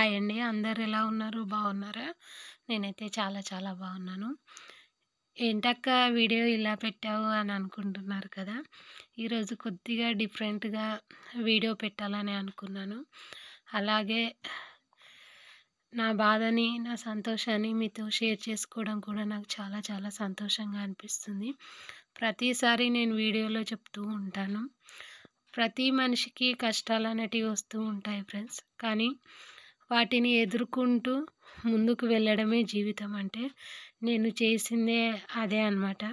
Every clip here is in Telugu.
హాయ్ అండి అందరు ఎలా ఉన్నారు బాగున్నారా నేనైతే చాలా చాలా బాగున్నాను ఏంటక్క వీడియో ఇలా పెట్టావు అని అనుకుంటున్నారు కదా ఈరోజు కొద్దిగా డిఫరెంట్గా వీడియో పెట్టాలని అనుకున్నాను అలాగే నా బాధని నా సంతోషాన్ని మీతో షేర్ చేసుకోవడం కూడా నాకు చాలా చాలా సంతోషంగా అనిపిస్తుంది ప్రతిసారి నేను వీడియోలో చెప్తూ ఉంటాను ప్రతి మనిషికి కష్టాలు అనేటివి వస్తూ ఉంటాయి ఫ్రెండ్స్ కానీ వాటిని ఎదుర్కొంటూ ముందుకు వెళ్ళడమే జీవితం అంటే నేను చేసిందే అదే అనమాట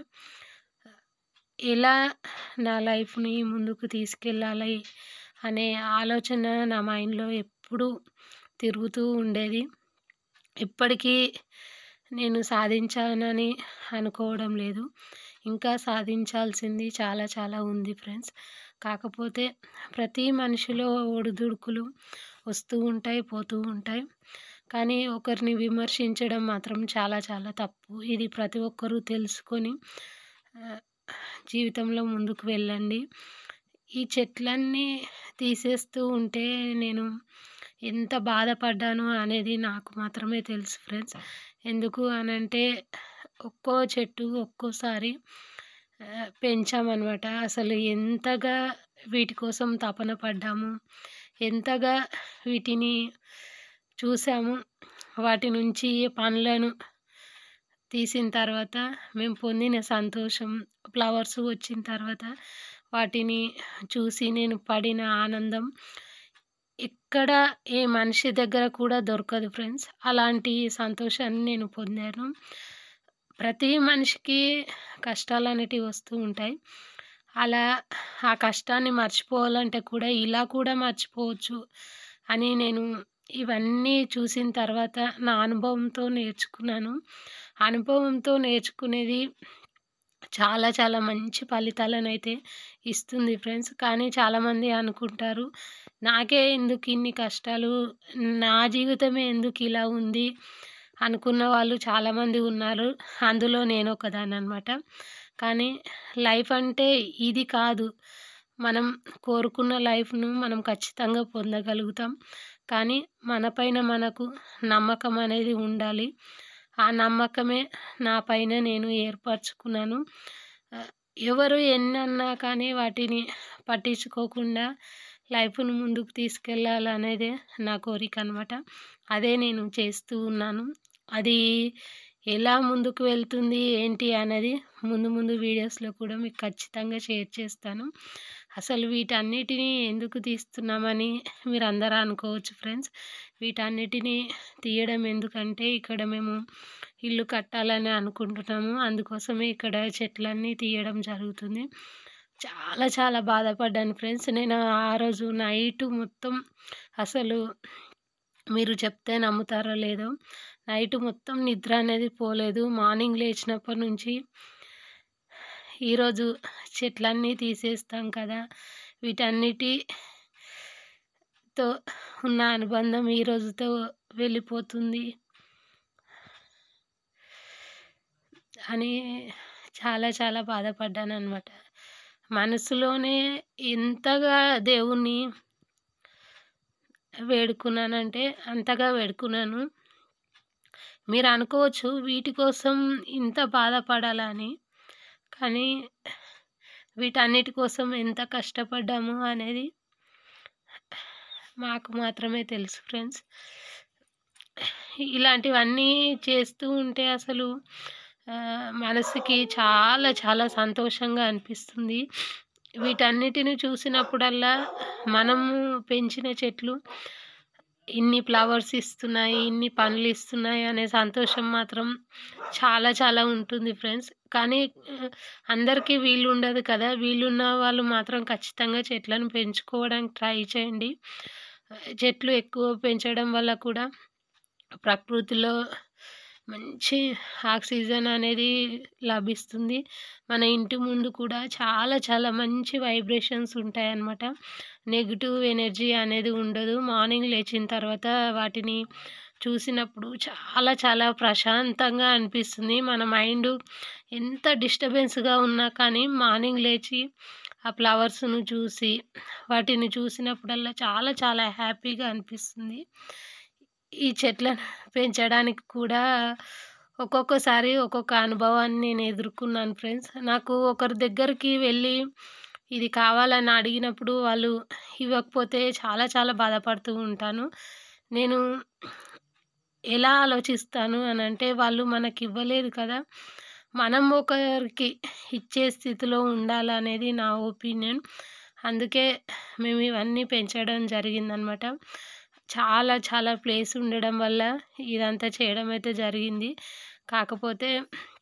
ఎలా నా లైఫ్ని ముందుకు తీసుకెళ్ళాలి అనే ఆలోచన నా మైండ్లో ఎప్పుడూ తిరుగుతూ ఉండేది ఇప్పటికీ నేను సాధించానని అనుకోవడం లేదు ఇంకా సాధించాల్సింది చాలా చాలా ఉంది ఫ్రెండ్స్ కాకపోతే ప్రతి మనిషిలో ఒడిదుడుకులు వస్తూ ఉంటాయి పోతూ ఉంటాయి కానీ ఒకరిని విమర్శించడం మాత్రం చాలా చాలా తప్పు ఇది ప్రతి ఒక్కరూ తెలుసుకొని జీవితంలో ముందుకు వెళ్ళండి ఈ చెట్లన్నీ తీసేస్తూ ఉంటే నేను ఎంత బాధపడ్డాను అనేది నాకు మాత్రమే తెలుసు ఫ్రెండ్స్ ఎందుకు అని అంటే ఒక్కో చెట్టు ఒక్కోసారి పెంచామన్నమాట అసలు ఎంతగా వీటి కోసం తపన పడ్డాము ఎంతగా వీటిని చూసాము వాటి నుంచి పండ్లను తీసిన తర్వాత మేము పొందిన సంతోషం ఫ్లవర్స్ వచ్చిన తర్వాత వాటిని చూసి నేను పడిన ఆనందం ఎక్కడ ఏ మనిషి దగ్గర కూడా దొరకదు ఫ్రెండ్స్ అలాంటి సంతోషాన్ని నేను పొందాను ప్రతి మనిషికి కష్టాలు అనేటివి వస్తూ ఉంటాయి అలా ఆ కష్టాన్ని మర్చిపోవాలంటే కూడా ఇలా కూడా మర్చిపోవచ్చు అని నేను ఇవన్నీ చూసిన తర్వాత నా అనుభవంతో నేర్చుకున్నాను అనుభవంతో నేర్చుకునేది చాలా చాలా మంచి ఫలితాలను అయితే ఇస్తుంది ఫ్రెండ్స్ కానీ చాలామంది అనుకుంటారు నాకే ఎందుకు ఇన్ని కష్టాలు నా జీవితమే ఎందుకు ఇలా ఉంది అనుకున్న వాళ్ళు చాలామంది ఉన్నారు అందులో నేను ఒకదాన్ని అనమాట కానీ లైఫ్ అంటే ఇది కాదు మనం కోరుకున్న లైఫ్ను మనం ఖచ్చితంగా పొందగలుగుతాం కానీ మనపైన మనకు నమ్మకం అనేది ఉండాలి ఆ నమ్మకమే నా పైన నేను ఏర్పరచుకున్నాను ఎవరు ఎన్నన్నా కానీ వాటిని పట్టించుకోకుండా లైఫ్ను ముందుకు తీసుకెళ్ళాలనేదే నా కోరిక అనమాట అదే నేను చేస్తూ ఉన్నాను అది ఎలా ముందుకు వెళ్తుంది ఏంటి అనేది ముందు ముందు వీడియోస్లో కూడా మీకు ఖచ్చితంగా షేర్ చేస్తాను అసలు వీటన్నిటిని ఎందుకు తీస్తున్నామని మీరు అందరూ అనుకోవచ్చు ఫ్రెండ్స్ వీటన్నిటిని తీయడం ఎందుకంటే ఇక్కడ మేము ఇల్లు కట్టాలని అనుకుంటున్నాము అందుకోసమే ఇక్కడ చెట్లన్నీ తీయడం జరుగుతుంది చాలా చాలా బాధపడ్డాను ఫ్రెండ్స్ నేను ఆ రోజు నైట్ మొత్తం అసలు మీరు చెప్తే నమ్ముతారో లేదో నైట్ మొత్తం నిద్ర అనేది పోలేదు మార్నింగ్ లేచినప్పటి నుంచి ఈరోజు చెట్లన్నీ తీసేస్తాం కదా వీటన్నిటితో ఉన్న అనుబంధం ఈ రోజుతో వెళ్ళిపోతుంది అని చాలా చాలా బాధపడ్డాను అనమాట మనసులోనే ఎంతగా దేవుణ్ణి వేడుకున్నానంటే అంతగా వేడుకున్నాను మీరు అనుకోవచ్చు వీటి కోసం ఇంత బాధపడాలని కానీ వీటన్నిటి కోసం ఎంత కష్టపడ్డాము అనేది మాకు మాత్రమే తెలుసు ఫ్రెండ్స్ ఇలాంటివన్నీ చేస్తూ ఉంటే అసలు మనసుకి చాలా చాలా సంతోషంగా అనిపిస్తుంది వీటన్నిటిని చూసినప్పుడల్లా మనము పెంచిన చెట్లు ఇన్ని ఫ్లవర్స్ ఇస్తున్నాయి ఇన్ని పండ్లు ఇస్తున్నాయి అనే సంతోషం మాత్రం చాలా చాలా ఉంటుంది ఫ్రెండ్స్ కానీ అందరికీ వీలు ఉండదు కదా వీలున్న వాళ్ళు మాత్రం ఖచ్చితంగా చెట్లను పెంచుకోవడానికి ట్రై చేయండి చెట్లు ఎక్కువ పెంచడం వల్ల కూడా ప్రకృతిలో మంచి ఆక్సిజన్ అనేది లభిస్తుంది మన ఇంటి ముందు కూడా చాలా చాలా మంచి వైబ్రేషన్స్ ఉంటాయి అన్నమాట నెగిటివ్ ఎనర్జీ అనేది ఉండదు మార్నింగ్ లేచిన తర్వాత వాటిని చూసినప్పుడు చాలా చాలా ప్రశాంతంగా అనిపిస్తుంది మన మైండ్ ఎంత డిస్టర్బెన్స్గా ఉన్నా కానీ మార్నింగ్ లేచి ఆ ఫ్లవర్స్ను చూసి వాటిని చూసినప్పుడల్లా చాలా చాలా హ్యాపీగా అనిపిస్తుంది ఈ చెట్లను పెంచడానికి కూడా ఒక్కొక్కసారి ఒక్కొక్క అనుభవాన్ని నేను ఎదుర్కొన్నాను ఫ్రెండ్స్ నాకు ఒకరి దగ్గరికి వెళ్ళి ఇది కావాలని అడిగినప్పుడు వాళ్ళు ఇవ్వకపోతే చాలా చాలా బాధపడుతూ ఉంటాను నేను ఎలా ఆలోచిస్తాను అని అంటే వాళ్ళు మనకి ఇవ్వలేదు కదా మనం ఒకరికి ఇచ్చే స్థితిలో ఉండాలనేది నా ఒపీనియన్ అందుకే మేము ఇవన్నీ పెంచడం జరిగిందనమాట చాలా చాలా ప్లేస్ ఉండడం వల్ల ఇదంతా చేయడం అయితే జరిగింది కాకపోతే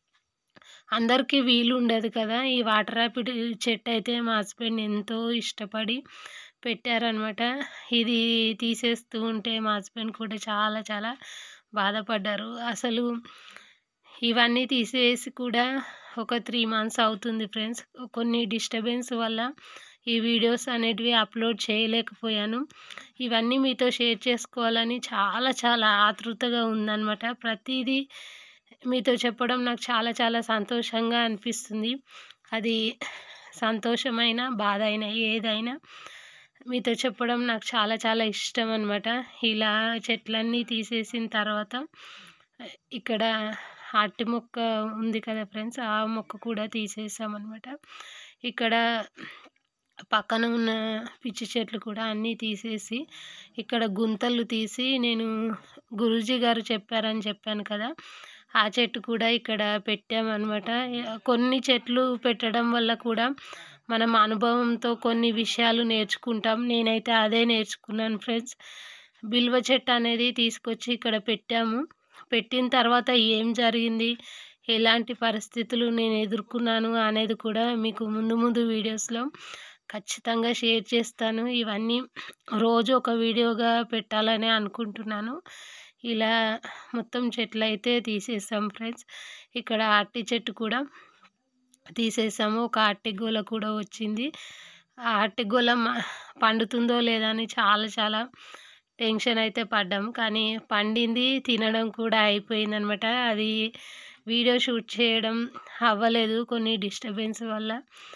అందరికీ వీలు ఉండదు కదా ఈ వాటర్ యాపిల్ చెట్టు అయితే మా హస్బెండ్ ఎంతో ఇష్టపడి పెట్టారనమాట ఇది తీసేస్తూ ఉంటే మా హస్బెండ్ కూడా చాలా చాలా బాధపడ్డారు అసలు ఇవన్నీ తీసేసి కూడా ఒక త్రీ మంత్స్ అవుతుంది ఫ్రెండ్స్ కొన్ని డిస్టర్బెన్స్ వల్ల ఈ వీడియోస్ అనేటివి అప్లోడ్ చేయలేకపోయాను ఇవన్నీ మీతో షేర్ చేసుకోవాలని చాలా చాలా ఆతృతగా ఉందన్నమాట ప్రతిదీ మీతో చెప్పడం నాకు చాలా చాలా సంతోషంగా అనిపిస్తుంది అది సంతోషమైన బాధ అయినా ఏదైనా మీతో చెప్పడం నాకు చాలా చాలా ఇష్టం అనమాట ఇలా చెట్లన్నీ తీసేసిన తర్వాత ఇక్కడ అరటి మొక్క ఉంది కదా ఫ్రెండ్స్ ఆ మొక్క కూడా తీసేసామన్నమాట ఇక్కడ పక్కన ఉన్న పిచ్చి చెట్లు కూడా అన్నీ తీసేసి ఇక్కడ గుంతలు తీసి నేను గురూజీ గారు చెప్పారని చెప్పాను కదా ఆ చెట్టు కూడా ఇక్కడ పెట్టామన్నమాట కొన్ని చెట్లు పెట్టడం వల్ల కూడా మనం అనుభవంతో కొన్ని విషయాలు నేర్చుకుంటాం నేనైతే అదే నేర్చుకున్నాను ఫ్రెండ్స్ బిల్వ చెట్టు అనేది తీసుకొచ్చి ఇక్కడ పెట్టాము పెట్టిన తర్వాత ఏం జరిగింది ఎలాంటి పరిస్థితులు నేను ఎదుర్కొన్నాను అనేది కూడా మీకు ముందు ముందు వీడియోస్లో ఖచ్చితంగా షేర్ చేస్తాను ఇవన్నీ రోజు ఒక వీడియోగా పెట్టాలని అనుకుంటున్నాను ఇలా మొత్తం చెట్లు అయితే తీసేసాం ఫ్రెండ్స్ ఇక్కడ అరటి చెట్టు కూడా తీసేసాము ఒక అరటి గోల కూడా వచ్చింది ఆ అరటి గోల పండుతుందో లేదా అని చాలా చాలా టెన్షన్ అయితే పడ్డాం కానీ పండింది తినడం కూడా అయిపోయింది అనమాట అది వీడియో షూట్ చేయడం అవ్వలేదు కొన్ని డిస్టర్బెన్స్ వల్ల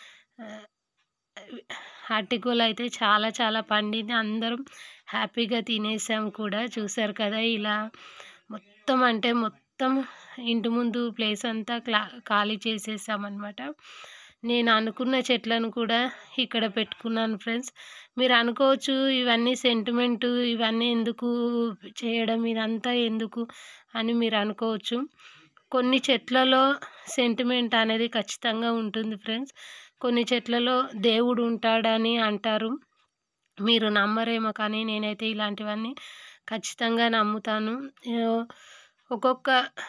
అరటిగోలు అయితే చాలా చాలా పండింది అందరం హ్యాపీగా తినేసాం కూడా చూసారు కదా ఇలా మొత్తం అంటే మొత్తం ఇంటి ముందు ప్లేస్ అంతా క్లా ఖాళీ చేసేసామన్నమాట నేను అనుకున్న చెట్లను కూడా ఇక్కడ పెట్టుకున్నాను ఫ్రెండ్స్ మీరు అనుకోవచ్చు ఇవన్నీ సెంటిమెంటు ఇవన్నీ ఎందుకు చేయడం ఇదంతా ఎందుకు అని మీరు అనుకోవచ్చు కొన్ని చెట్లలో సెంటిమెంట్ అనేది ఖచ్చితంగా ఉంటుంది ఫ్రెండ్స్ కొన్ని చెట్లలో దేవుడు ఉంటాడని అంటారు మీరు నమ్మరేమో కానీ నేనైతే ఇలాంటివన్నీ ఖచ్చితంగా నమ్ముతాను ఒక్కొక్క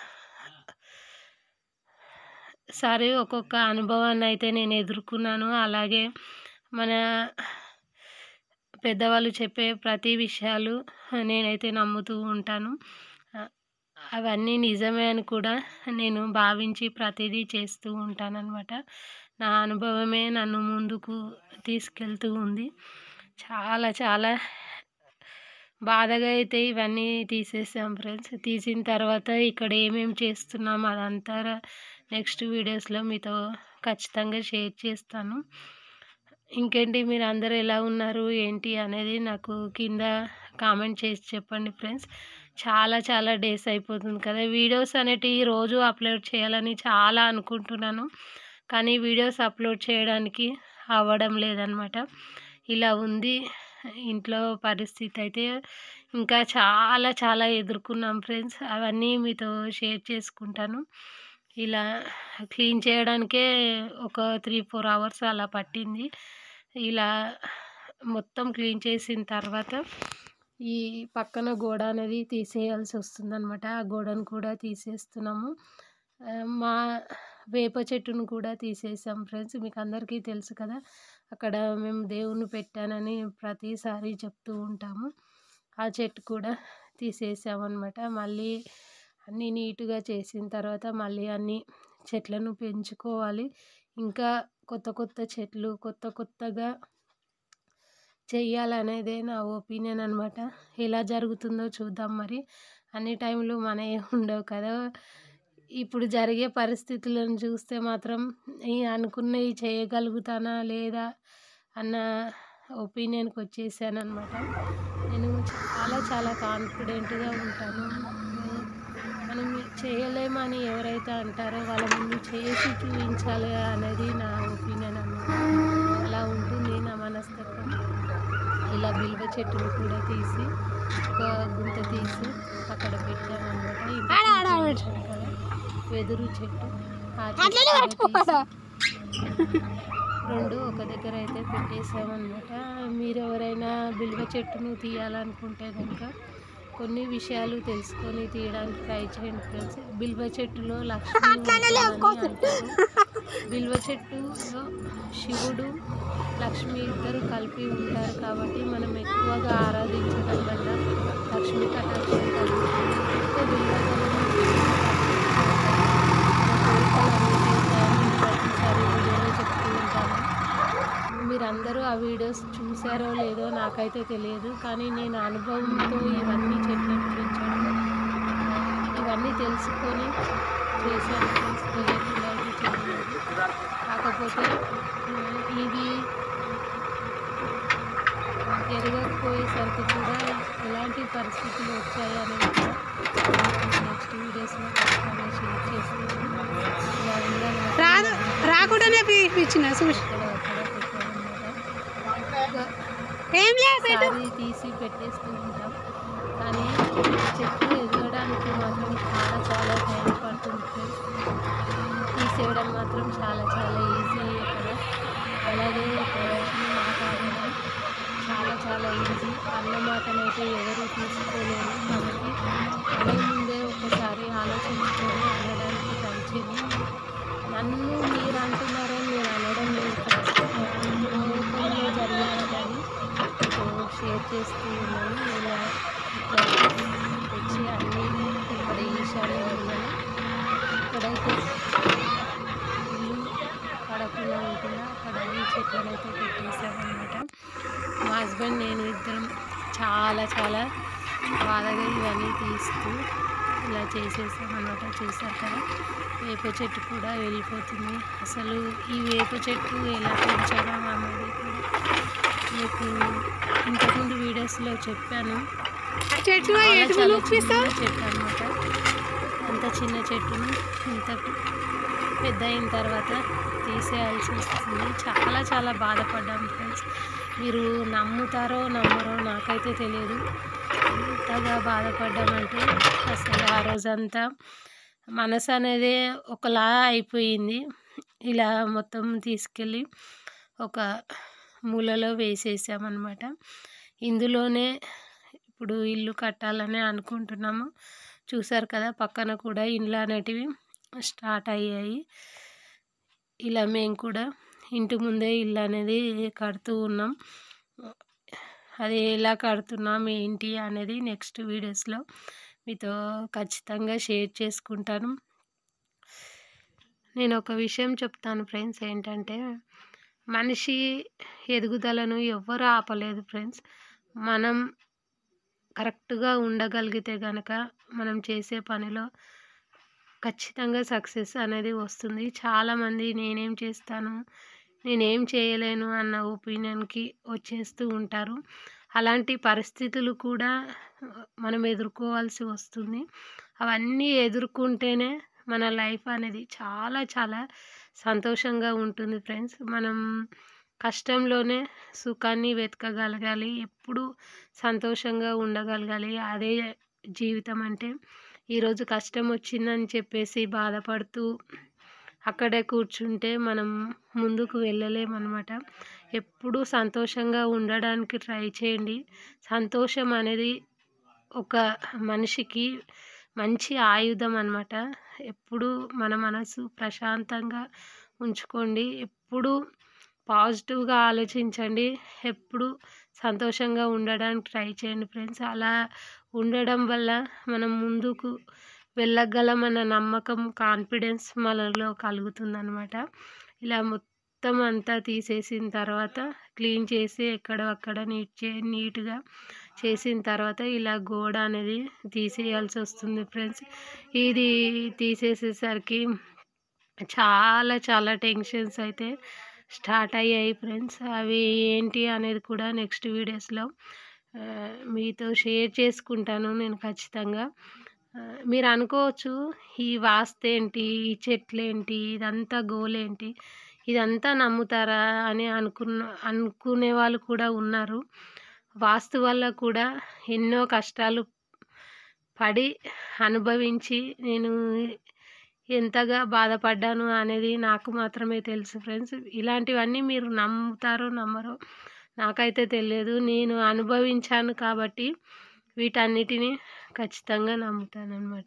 సారి ఒక్కొక్క అనుభవాన్ని అయితే నేను ఎదుర్కొన్నాను అలాగే మన పెద్దవాళ్ళు చెప్పే ప్రతి విషయాలు నేనైతే నమ్ముతూ ఉంటాను అవన్నీ నిజమే అని కూడా నేను భావించి ప్రతిదీ చేస్తూ ఉంటానన్నమాట నా అనుభవమే నన్ను ముందుకు తీసుకెళ్తూ ఉంది చాలా చాలా బాధగా అయితే ఇవన్నీ తీసేసాం ఫ్రెండ్స్ తీసిన తర్వాత ఇక్కడ ఏమేమి చేస్తున్నాం అదంతా నెక్స్ట్ వీడియోస్లో మీతో ఖచ్చితంగా షేర్ చేస్తాను ఇంకేంటి మీరు అందరూ ఎలా ఉన్నారు ఏంటి అనేది నాకు కింద కామెంట్ చేసి చెప్పండి ఫ్రెండ్స్ చాలా చాలా డేస్ అయిపోతుంది కదా వీడియోస్ అనేటివి రోజు అప్లోడ్ చేయాలని చాలా అనుకుంటున్నాను కానీ వీడియోస్ అప్లోడ్ చేయడానికి అవ్వడం లేదనమాట ఇలా ఉంది ఇంట్లో పరిస్థితి అయితే ఇంకా చాలా చాలా ఎదుర్కొన్నాం ఫ్రెండ్స్ అవన్నీ మీతో షేర్ చేసుకుంటాను ఇలా క్లీన్ చేయడానికే ఒక త్రీ ఫోర్ అవర్స్ అలా పట్టింది ఇలా మొత్తం క్లీన్ చేసిన తర్వాత ఈ పక్కన గోడ అనేది తీసేయాల్సి వస్తుందన్నమాట ఆ గోడను కూడా తీసేస్తున్నాము మా వేప చెట్టును కూడా తీసేసాం ఫ్రెండ్స్ మీకు అందరికీ తెలుసు కదా అక్కడ మేము దేవుణ్ణి పెట్టానని ప్రతిసారి చెప్తూ ఉంటాము ఆ చెట్టు కూడా తీసేసామన్నమాట మళ్ళీ అన్నీ నీట్గా చేసిన తర్వాత మళ్ళీ అన్ని చెట్లను పెంచుకోవాలి ఇంకా కొత్త కొత్త చెట్లు కొత్త కొత్తగా చెయ్యాలనేదే నా ఒపీనియన్ అనమాట ఎలా జరుగుతుందో చూద్దాం మరి అన్ని టైంలు మనయే ఉండవు కదా ఇప్పుడు జరిగే పరిస్థితులను చూస్తే మాత్రం ఈ అనుకున్నవి చేయగలుగుతానా లేదా అన్న ఒపీనియన్కి వచ్చేసాను అనమాట నేను చాలా చాలా కాన్ఫిడెంట్గా ఉంటాను మనం చేయలేమని ఎవరైతే అంటారో వాళ్ళ ముందు చేసి చూపించాలి అనేది నా ఒపీనియన్ అన్నమాట అలా ఉంటుంది నా మనస్తత్వం ఇలా బిల్వ చెట్టును కూడా తీసి ఒక గుంత తీసి అక్కడ పెట్టామన్నమాట ఇంకా చూపించాను కదా, వెదురు చెట్టు ఆ చెట్టు కూడా తీసి రెండు ఒక దగ్గర అయితే పెట్టేసామన్నమాట మీరు ఎవరైనా బిల్వ చెట్టును తీయాలనుకుంటే కనుక కొన్ని విషయాలు తెలుసుకొని తీయడానికి ట్రై చేయండి ఫ్రెండ్స్ బిల్వ చెట్టులో లక్ష్మి ఉంటుందని అంటారు బిల్వ చెట్టులో శివుడు లక్ష్మి ఇద్దరు కలిపి ఉంటారు కాబట్టి మనం ఎక్కువగా ఆరాధించడం వల్ల లక్ష్మీ కటాక్షం కలుగుతుంది ఎక్కువ బిల్వ ప్రతిసారి వీడియోలో చెప్తూ ఉంటాను మీరందరూ ఆ వీడియోస్ చూసారో లేదో నాకైతే తెలియదు కానీ నేను అనుభవంతో ఇవన్నీ చెట్లను పెంచడం ఇవన్నీ తెలుసుకొని చేశాను ఫ్రెండ్స్ తెలియకుండా అయితే చేయలేదు కాకపోతే ఆ, ఇవి ఎరగకపోయేసరికి కూడా ఎలాంటి పరిస్థితులు వచ్చాయి అనేది కూడా నెక్స్ట్ వీడియోస్లో ఖచ్చితంగా షేర్ చేస్తాను ఇలా ఉందన్నమాట. రాదు రాకుండానే పిలిపించిన చూసి ఇక్కడ అక్కడ పెట్టామన్నమాట ఇంకా ఏం లేదు సారీ తీసి పెట్టేస్తూ ఉంటాం కానీ చెట్టు ఎదగడానికి మాత్రం చాలా చాలా టైం పడుతుంది ఫ్రెండ్స్ తీసేయడం మాత్రం చాలా చాలా ఈజీ కదా అలాగే ఒక మనిషిని మాట్లాడడం చాలా చాలా ఈజీ అన్న మాటనైతే ఎవరు తీసుకోలేరు కాబట్టి అనే ముందే ఒకసారి ఆలోచించుకొని అనడానికి ట్రై చేయండి నన్ను మీరు అంటున్నారని నేను అనడం లేదు లోకంలో జరిగిన కానీ మీకు షేర్ చేస్తూ ఉన్నాను ఇలా ఇట్లా వచ్చి అన్నీ ఇక్కడ ఈశాన్యం ఉన్నాను ఇక్కడైతే ఇల్లు పడకుండా ఉంటుందా అక్కడ ఈ చెట్లను అయితే పెట్టేసామన్నమాట మా హస్బెండ్ నేను ఇద్దరం చాలా చాలా బాధగా ఇవన్నీ తీస్తూ ఇలా చేసేసామన్నమాట చేశారు కదా వేప చెట్టు కూడా వెళ్ళిపోతుంది అసలు ఈ వేప చెట్టు ఎలా పెంచడం అనేది కూడా మీకు ఇంతకుముందు వీడియోస్లో చెప్పాను ఆ చెట్టు చాలా ఎటు చాలా చూపిస్తావు చిన్న చెట్టు అనమాట అంత చిన్న చెట్టును ఇంత పెద్ద అయిన తర్వాత తీసేయాల్సి వస్తుంది చాలా చాలా బాధపడ్డాం ఫ్రెండ్స్ మీరు నమ్ముతారో నమ్మరో నాకైతే తెలియదు ఎంతగా బాధపడ్డామంటే అసలు ఆ రోజంతా మనసు అనేది ఒకలా అయిపోయింది ఇలా మొత్తం తీసుకెళ్ళి ఒక మూలలో వేసేసామన్నమాట ఇందులోనే ఇప్పుడు ఇల్లు కట్టాలని అనుకుంటున్నాము చూసారు కదా పక్కన కూడా ఇండ్లు అనేటివి స్టార్ట్ అయ్యాయి ఇలా మేము కూడా ఇంటి ముందే ఇల్లు అనేది కడుతూ ఉన్నాం అది ఎలా కడుతున్నాం ఏంటి అనేది నెక్స్ట్ వీడియోస్లో మీతో ఖచ్చితంగా షేర్ చేసుకుంటాను నేను ఒక విషయం చెప్తాను ఫ్రెండ్స్ ఏంటంటే మనిషి ఎదుగుదలను ఎవ్వరు ఆపలేదు ఫ్రెండ్స్ మనం కరెక్ట్గా ఉండగలిగితే కనుక మనం చేసే పనిలో ఖచ్చితంగా సక్సెస్ అనేది వస్తుంది చాలామంది నేనేం చేస్తాను నేనేం చేయలేను అన్న ఒపీనియన్కి వచ్చేస్తూ ఉంటారు అలాంటి పరిస్థితులు కూడా మనం ఎదుర్కోవాల్సి వస్తుంది అవన్నీ ఎదుర్కొంటేనే మన లైఫ్ అనేది చాలా చాలా సంతోషంగా ఉంటుంది ఫ్రెండ్స్ మనం కష్టంలోనే సుఖాన్ని వెతకగలగాలి ఎప్పుడు సంతోషంగా ఉండగలగాలి అదే జీవితం అంటే ఈరోజు కష్టం వచ్చిందని చెప్పేసి బాధపడుతూ అక్కడే కూర్చుంటే మనం ముందుకు వెళ్ళలేమన్నమాట ఎప్పుడూ సంతోషంగా ఉండడానికి ట్రై చేయండి సంతోషం అనేది ఒక మనిషికి మంచి ఆయుధం అన్నమాట ఎప్పుడు మన మనసు ప్రశాంతంగా ఉంచుకోండి ఎప్పుడు పాజిటివ్గా ఆలోచించండి ఎప్పుడు సంతోషంగా ఉండడానికి ట్రై చేయండి ఫ్రెండ్స్ అలా ఉండడం వల్ల మనం ముందుకు వెళ్ళగలమన్న నమ్మకం కాన్ఫిడెన్స్ మనలో కలుగుతుందన్నమాట ఇలా మొత్తం అంతా తీసేసిన తర్వాత క్లీన్ చేసి ఎక్కడక్కడ నీట్ చే నీట్గా చేసిన తర్వాత ఇలా గోడ అనేది తీసేయాల్సి వస్తుంది ఫ్రెండ్స్ ఇది తీసేసేసరికి చాలా చాలా టెన్షన్స్ అయితే స్టార్ట్ అయ్యాయి ఫ్రెండ్స్ అవి ఏంటి అనేది కూడా నెక్స్ట్ వీడియోస్లో ఆ, మీతో షేర్ చేసుకుంటాను నేను ఖచ్చితంగా ఆ, మీరు అనుకోవచ్చు ఈ వాస్తు ఏంటి ఈ చెట్లు ఏంటి ఇదంతా గోల్ ఏంటి ఇదంతా నమ్ముతారా అని అనుకున్న అనుకునే వాళ్ళు కూడా ఉన్నారు వాస్తు వల్ల కూడా ఎన్నో కష్టాలు పడి అనుభవించి నేను ఎంతగా బాధపడ్డాను అనేది నాకు మాత్రమే తెలుసు ఫ్రెండ్స్ ఇలాంటివన్నీ మీరు నమ్ముతారో నమ్మరో నాకైతే తెలియదు నేను అనుభవించాను కాబట్టి వీటన్నిటిని ఖచ్చితంగా నమ్ముతాను అనమాట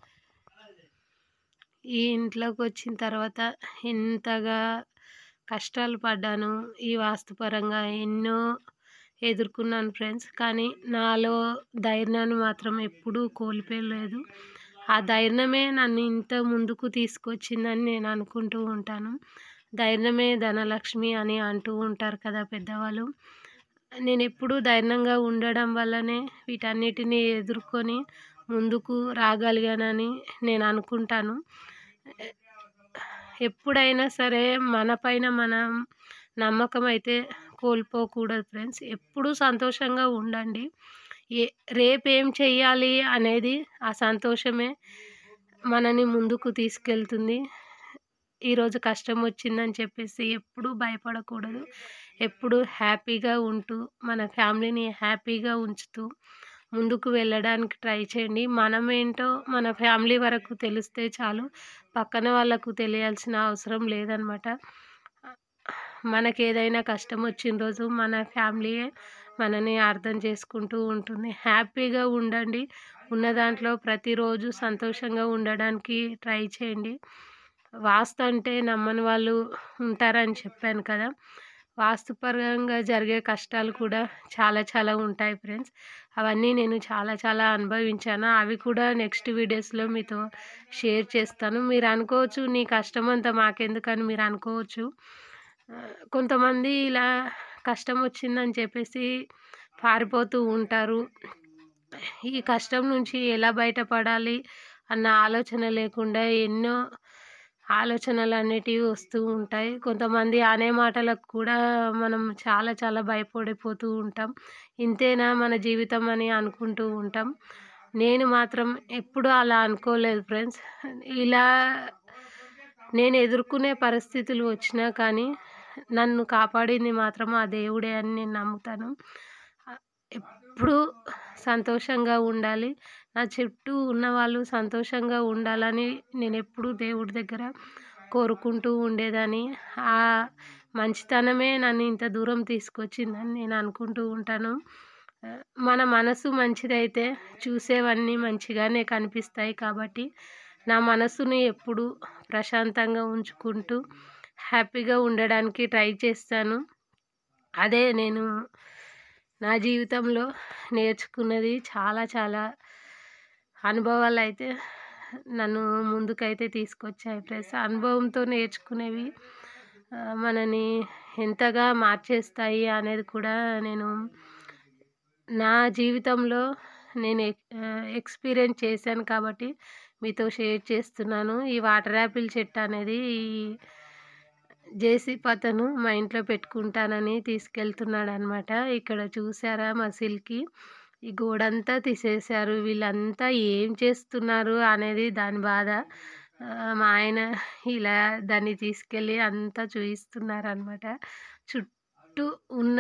ఈ ఇంట్లోకి వచ్చిన తర్వాత ఎంతగా కష్టాలు పడ్డాను ఈ వాస్తుపరంగా ఎన్నో ఎదుర్కొన్నాను ఫ్రెండ్స్ కానీ నాలో ధైర్యాన్ని మాత్రం ఎప్పుడూ కోల్పోలేదు ఆ ధైర్యమే నన్ను ఇంత ముందుకు తీసుకొచ్చిందని నేను అనుకుంటూ ఉంటాను ధైర్యమే ధనలక్ష్మి అని అంటూ ఉంటారు కదా పెద్దవాళ్ళు నేను ఎప్పుడూ ధైర్యంగా ఉండడం వల్లనే వీటన్నిటిని ఎదుర్కొని ముందుకు రాగలిగానని నేను అనుకుంటాను ఎప్పుడైనా సరే మన పైన మనం నమ్మకం అయితే కోల్పోకూడదు ఫ్రెండ్స్ ఎప్పుడూ సంతోషంగా ఉండండి ఏ రేపు ఏం చెయ్యాలి అనేది ఆ సంతోషమే మనని ముందుకు తీసుకెళ్తుంది ఈరోజు కష్టం వచ్చిందని చెప్పేసి ఎప్పుడూ భయపడకూడదు ఎప్పుడు హ్యాపీగా ఉంటూ మన ఫ్యామిలీని హ్యాపీగా ఉంచుతూ ముందుకు వెళ్ళడానికి ట్రై చేయండి మనం ఏంటో మన ఫ్యామిలీ వరకు తెలిస్తే చాలు పక్కన వాళ్ళకు తెలియాల్సిన అవసరం లేదనమాట మనకి ఏదైనా కష్టం వచ్చిన రోజు మన ఫ్యామిలీయే మనని అర్థం చేసుకుంటూ ఉంటుంది హ్యాపీగా ఉండండి ఉన్న దాంట్లో ప్రతిరోజు సంతోషంగా ఉండడానికి ట్రై చేయండి వాస్తు అంటే నమ్మని వాళ్ళు ఉంటారని చెప్పాను కదా వాస్తుపరంగా జరిగే కష్టాలు కూడా చాలా చాలా ఉంటాయి ఫ్రెండ్స్ అవన్నీ నేను చాలా చాలా అనుభవించాను అవి కూడా నెక్స్ట్ వీడియోస్లో మీతో షేర్ చేస్తాను మీరు అనుకోవచ్చు నీ కష్టం అంతా మాకెందుకని మీరు అనుకోవచ్చు ఆ, కొంతమంది ఇలా కష్టం వచ్చిందని చెప్పేసి పారిపోతూ ఉంటారు ఈ కష్టం నుంచి ఎలా బయటపడాలి అన్న ఆలోచన లేకుండా ఎన్నో ఆలోచనలు అనేటివి వస్తూ ఉంటాయి కొంతమంది అనే మాటలకు కూడా మనం చాలా చాలా భయపడిపోతూ ఉంటాం ఇంతేనా మన జీవితం అని అనుకుంటూ ఉంటాం నేను మాత్రం ఎప్పుడూ అలా అనుకోలేదు ఫ్రెండ్స్ ఇలా నేను ఎదుర్కొనే పరిస్థితులు వచ్చినా కానీ నన్ను కాపాడింది మాత్రం ఆ దేవుడే అని నేను నమ్ముతాను ఎప్పుడూ సంతోషంగా ఉండాలి నా చుట్టూ ఉన్న వాళ్ళు సంతోషంగా ఉండాలని నేను ఎప్పుడూ దేవుడి దగ్గర కోరుకుంటూ ఉండేదాన్ని ఆ మంచితనమే నన్ను ఇంత దూరం తీసుకొచ్చిందని నేను అనుకుంటూ ఉంటాను ఆ, మన మనసు మంచిదైతే చూసేవన్నీ మంచిగానే కనిపిస్తాయి కాబట్టి నా మనసుని ఎప్పుడు ప్రశాంతంగా ఉంచుకుంటూ హ్యాపీగా ఉండడానికి ట్రై చేస్తాను అదే నేను నా జీవితంలో నేర్చుకున్నది చాలా చాలా అనుభవాలు అయితే నన్ను ముందుకైతే తీసుకొచ్చాయి ప్లస్ అనుభవంతో నేర్చుకునేవి ఆ, మనని ఎంతగా మార్చేస్తాయి అనేది కూడా నేను నా జీవితంలో నేను ఎక్స్పీరియన్స్ చేశాను కాబట్టి మీతో షేర్ చేస్తున్నాను ఈ వాటర్ యాపిల్ చెట్టు అనేది ఈ జేసీ పతను మా ఇంట్లో పెట్టుకుంటానని తీసుకెళ్తున్నాడు అనమాట ఇక్కడ చూసారా మసిల్కి ఈ గోడంతా తీసేశారు వీళ్ళంతా ఏం చేస్తున్నారు అనేది దాని బాధ ఆ, మా ఆయన ఇలా దాన్ని తీసుకెళ్ళి అంతా చూపిస్తున్నారు అనమాట చుట్టూ ఉన్న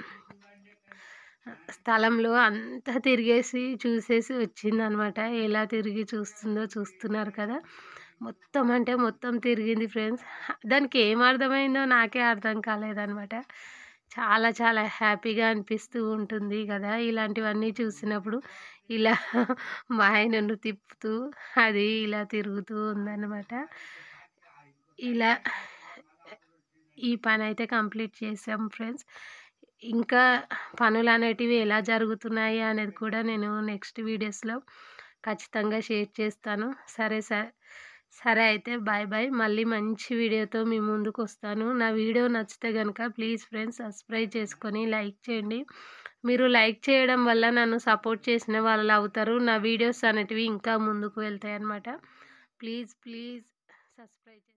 స్థలంలో అంతా తిరిగేసి చూసేసి వచ్చిందనమాట ఎలా తిరిగి చూస్తుందో చూస్తున్నారు కదా మొత్తం అంటే మొత్తం తిరిగింది ఫ్రెండ్స్ దానికి ఏం అర్థమైందో నాకే అర్థం కాలేదనమాట చాలా చాలా హ్యాపీగా అనిపిస్తూ ఉంటుంది కదా ఇలాంటివన్నీ చూసినప్పుడు ఇలా మా ఆయనను తిప్పుతూ అది ఇలా తిరుగుతూ ఉందన్నమాట ఇలా ఈ పని అయితే కంప్లీట్ చేసాం ఫ్రెండ్స్ ఇంకా పనులు అనేటివి ఎలా జరుగుతున్నాయి అనేది కూడా నేను నెక్స్ట్ వీడియోస్లో ఖచ్చితంగా షేర్ చేస్తాను సరే సరే సరే అయితే బాయ్ బాయ్ మళ్ళీ మంచి వీడియోతో మీ ముందుకు వస్తాను నా వీడియో నచ్చితే కనుక ప్లీజ్ ఫ్రెండ్స్ సబ్స్క్రైబ్ చేసుకొని లైక్ చేయండి మీరు లైక్ చేయడం వల్ల నన్ను సపోర్ట్ చేసిన వాళ్ళు అవుతారు నా వీడియోస్ అనేటివి ఇంకా ముందుకు వెళ్తాయి అన్నమాట ప్లీజ్ ప్లీజ్ సబ్స్క్రైబ్